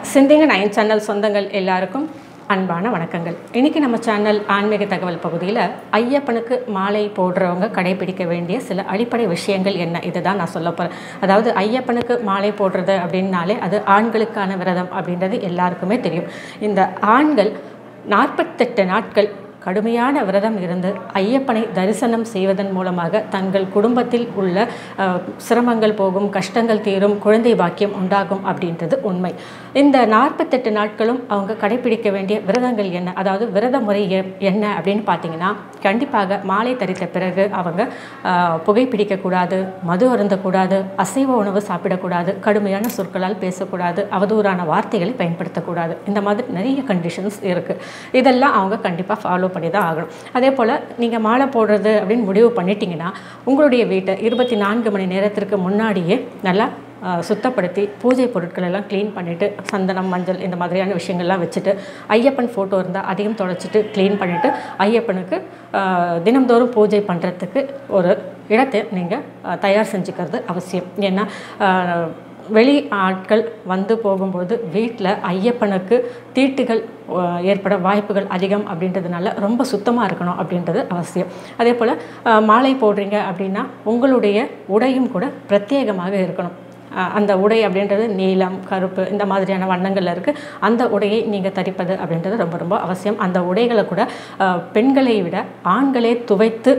சிந்திங்க nine channel சொந்தங்கள் எல்லாருக்கும் அன்பான வணக்கங்கள் இன்றைக்கி நம்ம சேனல் ஆன்மீக தகவல் பகுதியில் ஐயப்பனுக்கு மாலை போடுறவங்க கடைபிடிக்க வேண்டிய சில அடிப்படை விஷயங்கள் என்ன இதுதான் நான் சொல்ல போகிறேன் அதாவது ஐயப்பனுக்கு மாலை போடுறது அப்படின்னாலே அது ஆண்களுக்கான விரதம் அப்படின்றது எல்லாருக்குமே தெரியும் இந்த ஆண்கள் நாற்பத்தெட்டு நாட்கள் கடுமையான விரதம் இருந்து ஐயப்பனை தரிசனம் செய்வதன் மூலமாக தங்கள் குடும்பத்தில் உள்ள அஹ், சிரமங்கள் போகும் கஷ்டங்கள் தீரும் குழந்தை பாக்கியம் உண்டாகும் அப்படின்றது உண்மை இந்த நாற்பத்தெட்டு நாட்களும் அவங்க கடைபிடிக்க வேண்டிய விரதங்கள் என்ன அதாவது விரத முறை எ- என்ன அப்படின்னு பார்த்தீங்கன்னா கண்டிப்பாக மாலை தரித்த பிறகு அவங்க அஹ், புகைப்பிடிக்கக்கூடாது மது அருந்தக்கூடாது அசைவ உணவு சாப்பிடக்கூடாது கடுமையான சொற்களால் பேசக்கூடாது அவதூறான வார்த்தைகளை பயன்படுத்தக்கூடாது இந்த மாதிரி நிறைய கண்டிஷன்ஸ் இருக்குது இதெல்லாம் அவங்க கண்டிப்பாக ஃபாலோ பண்ணி தான் ஆகணும் அதே போல் நீங்கள் மாலை போடுறது அப்படின்னு முடிவு பண்ணிட்டீங்கன்னா உங்களுடைய வீட்டை இருபத்தி நான்கு மணி நேரத்திற்கு முன்னாடியே நல்லா அஹ், சுத்தப்படுத்தி பூஜை பொருட்கள் எல்லாம் க்ளீன் பண்ணிவிட்டு சந்தனம் மஞ்சள் இந்த மாதிரியான விஷயங்கள்லாம் வச்சுட்டு ஐயப்பன் ஃபோட்டோ இருந்தால் அதையும் தொடச்சிட்டு க்ளீன் பண்ணிவிட்டு ஐயப்பனுக்கு அஹ், தினம்தோறும் பூஜை பண்ணுறதுக்கு ஒரு இடத்தை நீங்கள் தயார் செஞ்சுக்கிறது அவசியம் ஏன்னா அஹ், வெளி ஆட்கள் வந்து போகும்போது வீட்டில் ஐயப்பனுக்கு தீட்டுகள் அஹ், ஏற்பட வாய்ப்புகள் அதிகம் அப்படின்றதுனால ரொம்ப சுத்தமாக இருக்கணும் அப்படின்றது அவசியம் அதே போல் மாலை போடுறீங்க அப்படின்னா உங்களுடைய உடையும் கூட பிரத்யேகமாக இருக்கணும் அஹ், அந்த உடை அப்படின்றது நீலம் கருப்பு இந்த மாதிரியான வண்ணங்களில் இருக்குது அந்த உடையை நீங்கள் தரிப்பது அப்படின்றது ரொம்ப ரொம்ப அவசியம் அந்த உடைகளை கூட அஹ், பெண்களை விட ஆண்களே துவைத்து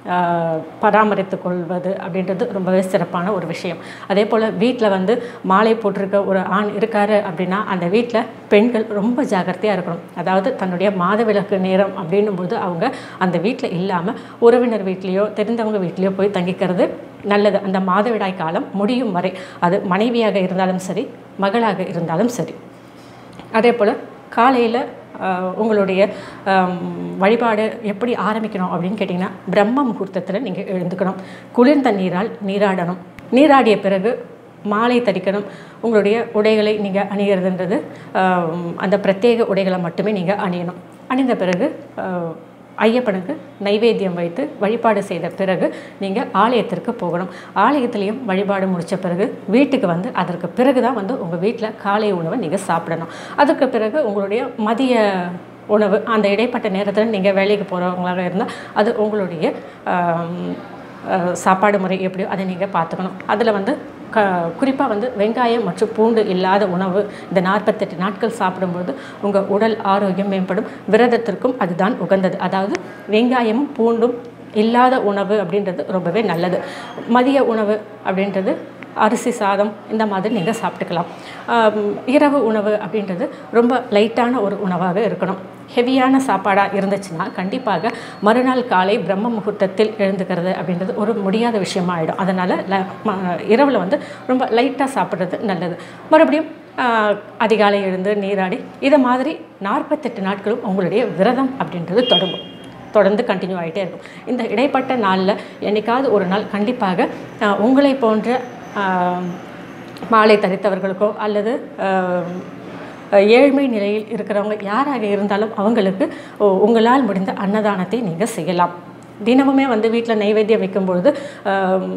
ஆஹ் பராமரித்து கொள்வது அப்படின்றது ரொம்பவே சிறப்பான ஒரு விஷயம் அதே போல் வீட்டில் வந்து மாலை போட்டிருக்க ஒரு ஆண் இருக்காரு அப்படின்னா அந்த வீட்டில் பெண்கள் ரொம்ப ஜாக்கிரதையாக இருக்கணும் அதாவது தன்னுடைய மாதவிலக்கு நேரம் அப்படின்னும்போது அவங்க அந்த வீட்டில் இல்லாமல் உறவினர் வீட்லேயோ தெரிந்தவங்க வீட்லேயோ போய் தங்கிக்கிறது நல்லது அந்த மாதவிடாய் காலம் முடியும் வரை அது மனைவியாக இருந்தாலும் சரி மகளாக இருந்தாலும் சரி அதே போல் காலையில் உங்களுடைய ஆம், வழிபாடு எப்படி ஆரம்பிக்கணும் அப்படின்னு கேட்டிங்கன்னா பிரம்ம முகூர்த்தத்தில் நீங்கள் எழுந்துக்கணும் குளிர்ந்த நீரால் நீராடணும் நீராடிய பிறகு மாலை தரிக்கணும் உங்களுடைய உடைகளை நீங்கள் அணிகிறதுன்றது ஆம், அந்த பிரத்யேக உடைகளை மட்டுமே நீங்கள் அணியணும் அணிந்த பிறகு ஆ, ஐயப்பனுக்கு நைவேத்தியம் வைத்து வழிபாடு செய்த பிறகு நீங்கள் ஆலயத்திற்கு போகணும் ஆலயத்திலையும் வழிபாடு முடித்த பிறகு வீட்டுக்கு வந்து அதற்கு பிறகு தான் வந்து உங்கள் வீட்டில் காலை உணவை நீங்கள் சாப்பிடணும் அதுக்கு பிறகு உங்களுடைய மதிய உணவு அந்த இடைப்பட்ட நேரத்தில் நீங்கள் வேலைக்கு போகிறவங்களாக இருந்தால் அது உங்களுடைய ஆம், அஹ், சாப்பாடு முறை எப்படியோ அதை நீங்கள் பார்த்துக்கணும் அதில் வந்து க குறிப்பாக வந்து வெங்காயம் மற்றும் பூண்டு இல்லாத உணவு இந்த நாற்பத்தெட்டு நாட்கள் சாப்பிடும்போது உங்கள் உடல் ஆரோக்கியம் மேம்படும் விரதத்திற்கும் அதுதான் உகந்தது அதாவது வெங்காயமும் பூண்டும் இல்லாத உணவு அப்படின்றது ரொம்பவே நல்லது மதிய உணவு அப்படின்றது அரிசி சாதம் இந்த மாதிரி நீங்கள் சாப்பிட்டுக்கலாம் ஆம், இரவு உணவு அப்படின்றது ரொம்ப லைட்டான ஒரு உணவாக இருக்கணும் ஹெவியான சாப்பாடாக இருந்துச்சுன்னா கண்டிப்பாக மறுநாள் காலை பிரம்ம முகூர்த்தத்தில் எழுந்துக்கிறது அப்படின்றது ஒரு முடியாத விஷயமா ஆகிடும் அதனால் ல ம- இரவில் வந்து ரொம்ப லைட்டாக சாப்பிட்றது நல்லது மறுபடியும் ஆஹ், அதிகாலை எழுந்து நீராடி இதை மாதிரி நாற்பத்தெட்டு நாட்களும் உங்களுடைய விரதம் அப்படின்றது தொடங்கும் தொடர்ந்து கண்டினியூ ஆகிட்டே இருக்கும் இந்த இடைப்பட்ட நாளில் என்னைக்காவது ஒரு நாள் கண்டிப்பாக ஆஹ், உங்களை போன்ற ஆஹ், மாலை தரித்தவர்களுக்கோ அல்லது ஆஹ், ஏழ்மை நிலையில் இருக்கிறவங்க யாராக இருந்தாலும் அவங்களுக்கு உ- உங்களால் முடிந்த அன்னதானத்தை நீங்கள் செய்யலாம் தினமுமே வந்து வீட்டில் நைவேத்தியம் வைக்கும்பொழுது ஆம்,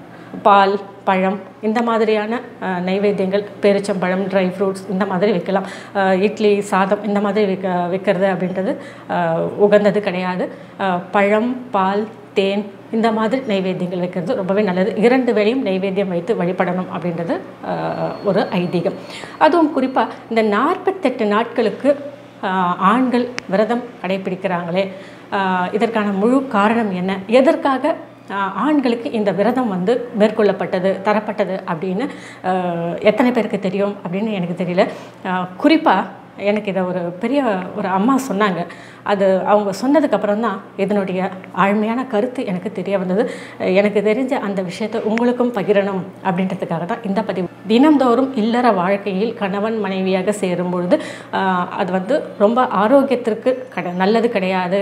பால் பழம் இந்த மாதிரியான அஹ், நைவேத்தியங்கள் பேரிச்சம்பழம் ட்ரை ஃப்ரூட்ஸ் இந்த மாதிரி வைக்கலாம் அஹ், இட்லி சாதம் இந்த மாதிரி வைக்க வைக்கிறது அப்படின்றது அஹ், உகந்தது கிடையாது அஹ், பழம் பால் தேன் இந்த மாதிரி நைவேத்தியங்கள் வைக்கிறது ரொம்பவே நல்லது இரண்டு வேளையும் நைவேத்தியம் வைத்து வழிபடணும் அப்படின்றது அஹ், ஒரு ஐதீகம் அதுவும் குறிப்பாக இந்த நாற்பத்தெட்டு நாட்களுக்கு ஆஹ் ஆண்கள் விரதம் கடைபிடிக்கிறாங்களே ஆஹ் இதற்கான முழு காரணம் என்ன எதற்காக ஆஹ் ஆண்களுக்கு இந்த விரதம் வந்து மேற்கொள்ளப்பட்டது தரப்பட்டது அப்படின்னு ஆஹ் எத்தனை பேருக்கு தெரியும் அப்படின்னு எனக்கு தெரியல குறிப்பாக எனக்கு இதை ஒரு பெரிய ஒரு அம்மா சொன்னாங்க அது அவங்க சொன்னதுக்கப்புறம் தான் இதனுடைய ஆழ்மையான கருத்து எனக்கு தெரிய வந்தது எனக்கு தெரிஞ்ச அந்த விஷயத்தை உங்களுக்கும் பகிரணும் அப்படின்றதுக்காக தான் இந்த பதிவு தினம்தோறும் இல்லற வாழ்க்கையில் கணவன் மனைவியாக சேரும் பொழுது ஆஹ், அது வந்து ரொம்ப ஆரோக்கியத்திற்கு கட நல்லது கிடையாது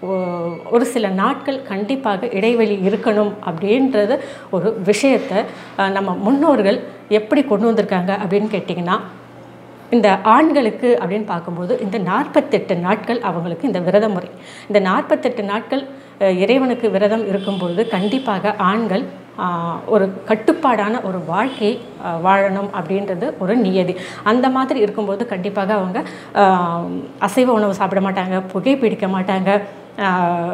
ஒ- ஒரு சில நாட்கள் கண்டிப்பாக இடைவெளி இருக்கணும் அப்படின்றது ஒரு விஷயத்தை ஆஹ், நம்ம முன்னோர்கள் எப்படி கொண்டு வந்திருக்காங்க அப்படின்னு கேட்டிங்கன்னா இந்த ஆண்களுக்கு அப்படின்னு பார்க்கும்போது இந்த நாற்பத்தெட்டு நாட்கள் அவங்களுக்கு இந்த விரத முறை இந்த நாற்பத்தெட்டு நாட்கள் அஹ், இறைவனுக்கு விரதம் இருக்கும்பொழுது கண்டிப்பாக ஆண்கள் ஆஹ், ஒரு கட்டுப்பாடான ஒரு வாழ்க்கையை ஆஹ், வாழணும் அப்படின்றது ஒரு நியதி அந்த மாதிரி இருக்கும்போது கண்டிப்பாக அவங்க ஆஹ், அசைவ உணவு சாப்பிட மாட்டாங்க புகைப்பிடிக்க மாட்டாங்க ஆஹ்,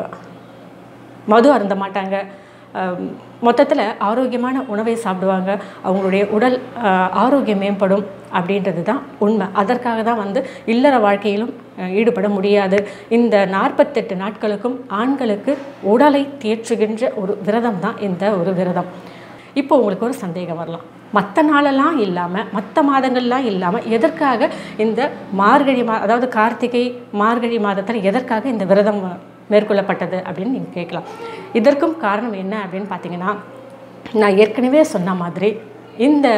மது அருந்த மாட்டாங்க மொத்தத்தில் ஆரோக்கியமான உணவை சாப்பிடுவாங்க அவங்களுடைய உடல் ஆஹ், ஆரோக்கியம் மேம்படும் அப்படின்றது தான் உண்மை அதற்காக தான் வந்து இல்லற வாழ்க்கையிலும் அஹ், ஈடுபட முடியாது இந்த நாற்பத்தெட்டு நாட்களுக்கும் ஆண்களுக்கு உடலை தேற்றுகின்ற ஒரு விரதம் தான் இந்த ஒரு விரதம் இப்போ உங்களுக்கு ஒரு சந்தேகம் வரலாம் மற்ற நாளெல்லாம் இல்லாமல் மற்ற மாதங்கள்லாம் இல்லாமல் எதற்காக இந்த மார்கழி மா அதாவது கார்த்திகை மார்கழி மாதத்தில் எதற்காக இந்த விரதம் மேற்கொள்ளப்பட்டது அப்படின்னு நீங்கள் கேட்கலாம் இதற்கும் காரணம் என்ன அப்படின்னு பார்த்தீங்கன்னா நான் ஏற்கனவே சொன்ன மாதிரி இந்த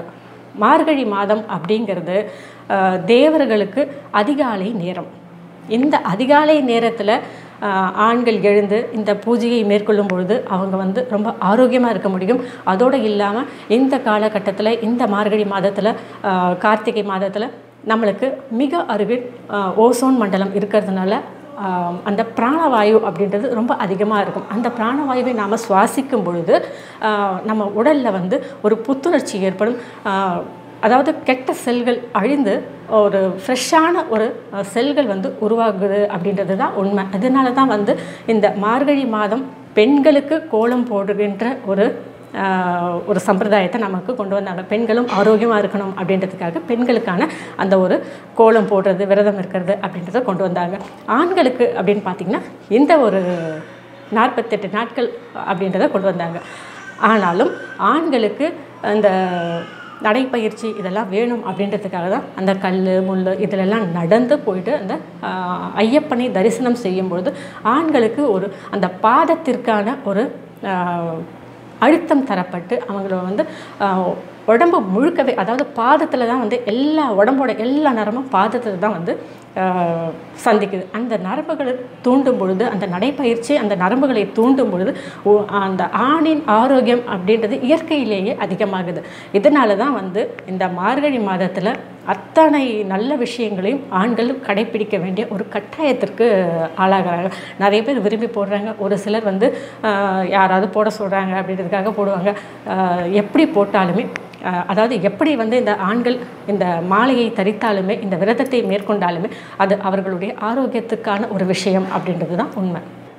மார்கழி மாதம் அப்படிங்கிறது அஹ், தேவர்களுக்கு அதிகாலை நேரம் இந்த அதிகாலை நேரத்தில் ஆண்கள் எழுந்து இந்த பூஜையை மேற்கொள்ளும் பொழுது அவங்க வந்து ரொம்ப ஆரோக்கியமாக இருக்க முடியும் அதோடு இல்லாமல் இந்த காலகட்டத்தில் இந்த மார்கழி மாதத்தில் கார்த்திகை மாதத்தில் நம்மளுக்கு மிக அருகில் அஹ், ஓசோன் மண்டலம் இருக்கிறதுனால ஆஹ் அந்த பிராணவாயு அப்படின்றது ரொம்ப அதிகமாக இருக்கும் அந்த பிராணவாயுவை நாம் சுவாசிக்கும் பொழுது ஆஹ் நம்ம உடலில் வந்து ஒரு புத்துணர்ச்சி ஏற்படும் ஆஹ் அதாவது கெட்ட செல்கள் அழிந்து ஒரு ஃப்ரெஷ்ஷான ஒரு அஹ், செல்கள் வந்து உருவாகுது அப்படின்றது தான் உண்மை அதனால தான் வந்து இந்த மார்கழி மாதம் பெண்களுக்கு கோலம் போடுகின்ற ஒரு ஆஹ், ஒரு சம்பிரதாயத்தை நமக்கு கொண்டு வந்தாங்க பெண்களும் ஆரோக்கியமாக இருக்கணும் அப்படின்றதுக்காக பெண்களுக்கான அந்த ஒரு கோலம் போடுறது விரதம் இருக்கிறது அப்படின்றத கொண்டு வந்தாங்க ஆண்களுக்கு அப்படின்னு பார்த்திங்கன்னா இந்த ஒரு நாற்பத்தெட்டு நாட்கள் அப்படின்றத கொண்டு வந்தாங்க ஆனாலும் ஆண்களுக்கு அந்த நடைப்பயிற்சி இதெல்லாம் வேணும் அப்படின்றதுக்காக தான் அந்த கல் முள் இதிலெல்லாம் நடந்து போயிட்டு அந்த ஆஹ், ஐயப்பனை தரிசனம் செய்யும் பொழுது ஆண்களுக்கு ஒரு அந்த பாதத்திற்கான ஒரு ஆஹ், அழுத்தம் தரப்பட்டு அவங்கள வந்து ஆஹ், உடம்பு முழுக்கவே அதாவது பாதத்தில் தான் வந்து எல்லா உடம்போட எல்லா நரமும் பாதத்தில் தான் வந்து ஆஹ், சந்திக்குது அந்த நரம்புகளை தூண்டும் பொழுது அந்த நடைப்பயிற்சி அந்த நரம்புகளை தூண்டும் பொழுது ஓ- அந்த ஆணின் ஆரோக்கியம் அப்படின்றது இயற்கையிலேயே அதிகமாகுது இதனால தான் வந்து இந்த மார்கழி மாதத்தில் அத்தனை நல்ல விஷயங்களையும் ஆண்கள் கடைப்பிடிக்க வேண்டிய ஒரு கட்டாயத்திற்கு ஆளாகிறாங்க நிறைய பேர் விரும்பி போடுறாங்க ஒரு சிலர் வந்து ஆஹ், யாராவது போட சொல்கிறாங்க அப்படின்றதுக்காக போடுவாங்க ஆஹ், எப்படி போட்டாலுமே ஆஹ், அதாவது எப்படி வந்து இந்த ஆண்கள் இந்த மாலையை தரித்தாலுமே இந்த விரதத்தை மேற்கொண்டாலுமே அது அவர்களுடைய ஆரோக்கியத்துக்கான ஒரு விஷயம் அப்படின்றது தான் உண்மை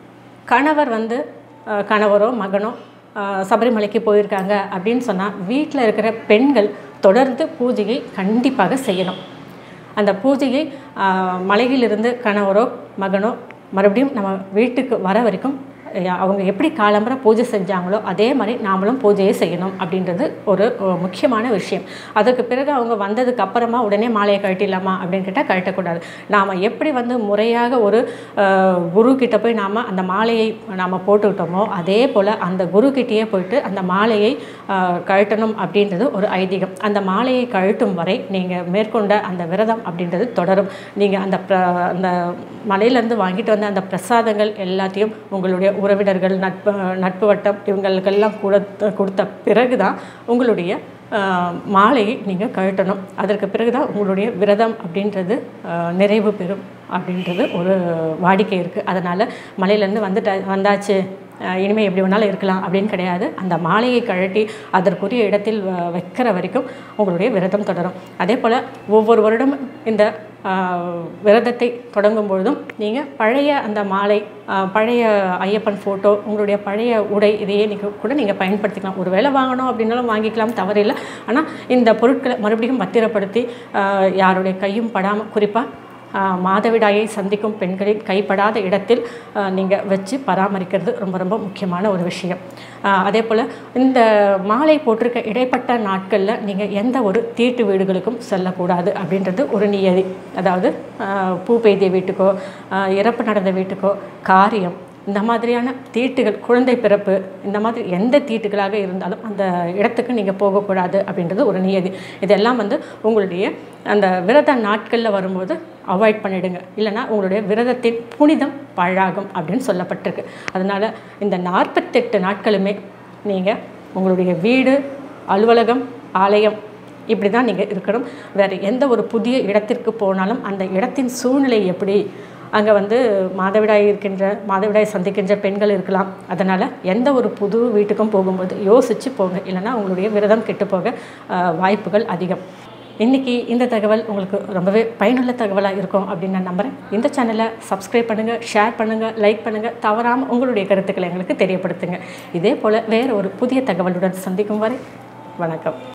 கணவர் வந்து அஹ், கணவரோ மகனோ அஹ், சபரிமலைக்கு போயிருக்காங்க அப்படின்னு சொன்னால் வீட்டில் இருக்கிற பெண்கள் தொடர்ந்து பூஜையை கண்டிப்பாக செய்யணும் அந்த பூஜையை அஹ், மலையிலிருந்து கணவரோ மகனோ மறுபடியும் நம்ம வீட்டுக்கு வர வரைக்கும் அஹ், அவங்க எப்படி காலம்பரை பூஜை செஞ்சாங்களோ அதே மாதிரி நாமளும் பூஜையை செய்யணும் அப்படின்றது ஒரு அஹ், முக்கியமான விஷயம் அதுக்கு பிறகு அவங்க வந்ததுக்கு அப்புறமா உடனே மாலையை கழட்டிடலாமா அப்படின்னு கேட்டால் கழட்டக்கூடாது நாம் எப்படி வந்து முறையாக ஒரு அஹ், குரு கிட்ட போய் நாம் அந்த மாலையை நாம் போட்டுக்கிட்டோமோ அதே போல் அந்த குரு கிட்டேயே போயிட்டு அந்த மாலையை அஹ், கழட்டணும் அப்படின்றது ஒரு ஐதீகம் அந்த மாலையை கழட்டும் வரை நீங்கள் மேற்கொண்ட அந்த விரதம் அப்படின்றது தொடரும் நீங்கள் அந்த பிர அந்த மலையிலேருந்து வாங்கிட்டு வந்த அந்த பிரசாதங்கள் எல்லாத்தையும் உங்களுடைய உறவினர்கள் நட்பு நட்பு வட்டம் இவங்களுக்கெல்லாம் கொடுத்த கொடுத்த பிறகு தான் உங்களுடைய ஆஹ், மாலையை நீங்கள் கழட்டணும் அதற்கு பிறகு தான் உங்களுடைய விரதம் அப்படின்றது ஆஹ், நிறைவு பெறும் அப்படின்றது ஒரு வாடிக்கை இருக்குது அதனால் மலையிலேருந்து வந்துட்ட வந்தாச்சு ஆஹ், இனிமேல் எப்படி வேணாலும் இருக்கலாம் அப்படின்னு கிடையாது அந்த மாலையை கழட்டி அதற்குரிய இடத்தில் வ- வைக்கிற வரைக்கும் உங்களுடைய விரதம் தொடரும் அதே போல் ஒவ்வொரு வருடமும் இந்த ஆஹ், விரதத்தை தொடங்கும் பொழுதும் நீங்கள் பழைய அந்த மாலை ஆஹ், பழைய ஐயப்பன் ஃபோட்டோ உங்களுடைய பழைய உடை இதையே நீங்கள் கூட நீங்கள் பயன்படுத்திக்கலாம் ஒரு வேளை வாங்கணும் அப்படின்னாலும் வாங்கிக்கலாம் தவறில்லை ஆனால் இந்த பொருட்களை மறுபடியும் பத்திரப்படுத்தி ஆஹ், யாருடைய கையும் படாமல் குறிப்பாக ஆஹ் மாதவிடாயை சந்திக்கும் பெண்களின் கைப்படாத இடத்தில் நீங்கள் வச்சு பராமரிக்கிறது ரொம்ப ரொம்ப முக்கியமான ஒரு விஷயம் ஆஹ் அதே போல் இந்த மாலை போட்டிருக்க இடைப்பட்ட நாட்களில் நீங்கள் எந்த ஒரு தீட்டு வீடுகளுக்கும் செல்லக்கூடாது அப்படின்றது ஒரு நியதி அதாவது ஆஹ் பூ பெய்திய வீட்டுக்கோ ஆஹ் இறப்பு நடந்த வீட்டுக்கோ காரியம் இந்த மாதிரியான தீட்டுகள் குழந்தை பிறப்பு இந்த மாதிரி எந்த தீட்டுகளாக இருந்தாலும் அந்த இடத்துக்கு நீங்கள் போகக்கூடாது அப்படின்றது ஒரு நியதி இதெல்லாம் வந்து உங்களுடைய அந்த விரத நாட்களில் வரும்போது அவாய்ட் பண்ணிடுங்க இல்லைன்னா உங்களுடைய விரதத்தின் புனிதம் பாழாகும் அப்படின்னு சொல்லப்பட்டிருக்கு அதனால் இந்த நாற்பத்தெட்டு நாட்களுமே நீங்கள் உங்களுடைய வீடு அலுவலகம் ஆலயம் இப்படி தான் நீங்கள் இருக்கணும் வேறு எந்த ஒரு புதிய இடத்திற்கு போனாலும் அந்த இடத்தின் சூழ்நிலை எப்படி அங்கே வந்து மாதவிடாய் இருக்கின்ற மாதவிடாய் சந்திக்கின்ற பெண்கள் இருக்கலாம் அதனால் எந்த ஒரு புது வீட்டுக்கும் போகும்போது யோசித்து போங்க இல்லைன்னா உங்களுடைய விரதம் கெட்டு போக அஹ், வாய்ப்புகள் அதிகம் இன்றைக்கி இந்த தகவல் உங்களுக்கு ரொம்பவே பயனுள்ள தகவலாக இருக்கும் அப்படின்னு நான் நம்புகிறேன் இந்த சேனலை சப்ஸ்கிரைப் பண்ணுங்கள் ஷேர் பண்ணுங்கள் லைக் பண்ணுங்கள் தவறாமல் உங்களுடைய கருத்துக்களை எங்களுக்கு தெரியப்படுத்துங்க இதே போல் வேறு ஒரு புதிய தகவலுடன் சந்திக்கும் வரை வணக்கம்